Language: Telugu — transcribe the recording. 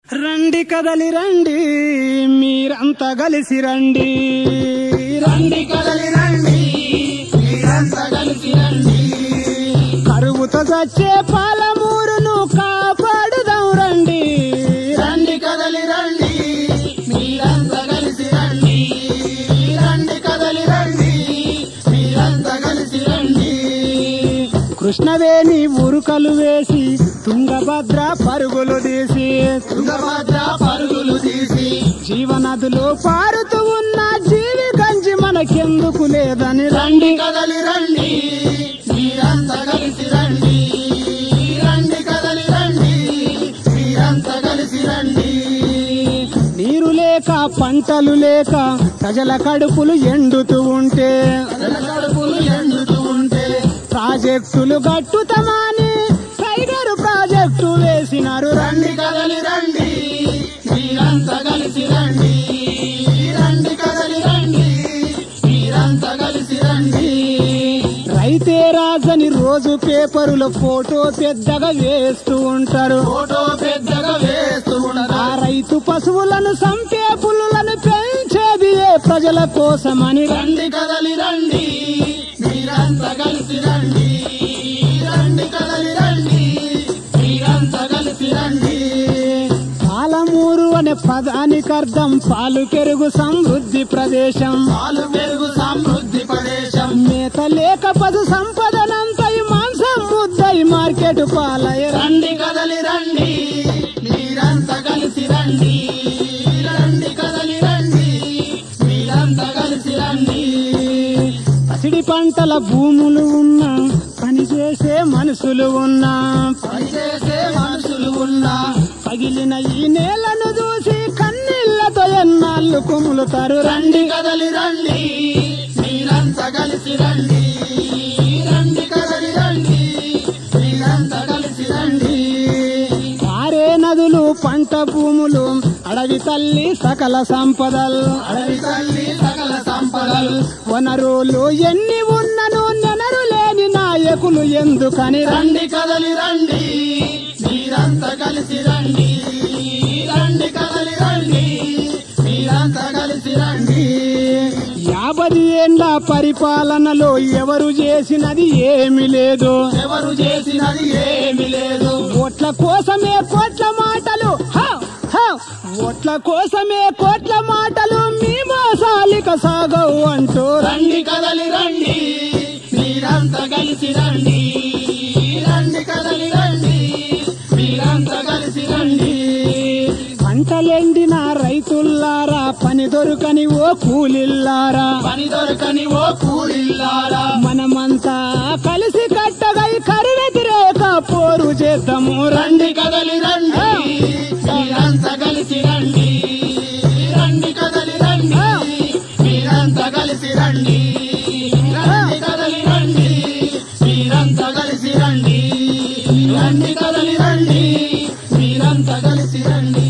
రండి కదలి రండి మీరంతా కలిసి రండి రండి కదలి రండి మీరంతా కలిసి రండి కరువుతో చచ్చే పాలమూరును కాపాడుదాం రండి రండి కదలి రండి మీరంతా కలిసి రండి రండి కదలి రండి మీరంతా కలిసి రండి కృష్ణవేణి ఉరుకలు వేసి తుంగభద్ర పరుగులు తీసి తుంగభద్ర పరుగులు తీసి జీవనదులు పారుతూ ఉన్న జీవి గంజి మనకెందుకు లేదని రండి రండి కదలి రండి మీరంతా కలిసి రండి రండి కదలి రండి మీరంతా కలిసి రండి నీరు లేక పంటలు లేక ప్రజల కడుపులు ఎండుతూ ఉంటే ప్రజల కడుపులు ఎండుతూ ఉంటే ప్రాజెక్టులు గట్టుతమాని టైగర్ ప్రాజెక్టు వేసినారు రండి రండి కదలి రండి మీరంతా కలిసి రండి రండి కదలి రండి మీరంతా కలిసి రండి రైతే రాజని రోజు పేపరులో ఫోటో పెద్దగా వేస్తూ ఉంటారు ఫోటో పెద్దగా వేస్తూ ఆ ఉండరా రైతు పశువులను సంపే పుల్లులను పెంచేది ఏ ప్రజల కోసమని రండి రండి కదలి రండి మీరంతా కలిసి రండి రండి కదలి రండి మీరంతా కలిసి రండి పాలమూరు అనే పదానికి అర్థం పాలు పెరుగు సమృద్ధి ప్రదేశం పాలు పెరుగు సమృద్ధి ప్రదేశం మేత లేక పశు సంపదనంతై మాంసం ముద్దై మార్కెట్ పాలయ రండి కదలి రండి మీరంతా కలిసి రండి రండి కదలి రండి మీరంతా కలిసి రండి పసిడి పంటల భూములు ఉన్నా పని చేసే మనుషులు ఉన్నా పనిచేసే మనుషులు ఉన్నా పగిలిన ఈ నేలను చూసి కన్నీళ్లతో ఎన్నాళ్ళు కుములుతారు రండి రండి కదలి రండి మీరంతా కలిసి రండి రండి కదలి రండి మీరంతా కలిసి రండి పారే నదులు పంట భూములు అడవి తల్లి సకల సంపదలు అడవి తల్లి సకల సంపదలు వనరులు ఎన్ని ఉన్నను నెనరు లేని నాయకులు ఎందుకని రండి రండి కదలి రండి మీరంతా కలిసి రండి రండి కదలి రండి మీరంతా కలిసి రండి యాభై ఏండ్ల పరిపాలనలో ఎవరు చేసినది ఏమీ లేదు ఎవరు చేసినది ఏమి లేదు ఓట్ల కోసమే కోట్ల మాటలు హ, హ. ఓట్ల కోసమే కోట్ల మాటలు మీ మోసాలిక సాగవు అంటూ రండి కదలి రండి మీరంతా కలిసి రండి రండి కదలి రండి మీరంతా కలిసి రండి పంటలెండిన రైతుల్లారా పని దొరకని ఓ కూలిల్లారా పని దొరకని ఓ కూలిల్లారా మనమంతా కలిసి కట్టగై కరువెదిరేక పోరు చేద్దాము రండి రండి కదలి రండి మీరంతా కలిసి రండి రండి కదలి రండి మీరంతా కలిసి రండి రండి కదలి రండి మీరంతా కలిసి రండి రండి కదలి రండి మీరంతా కలిసి రండి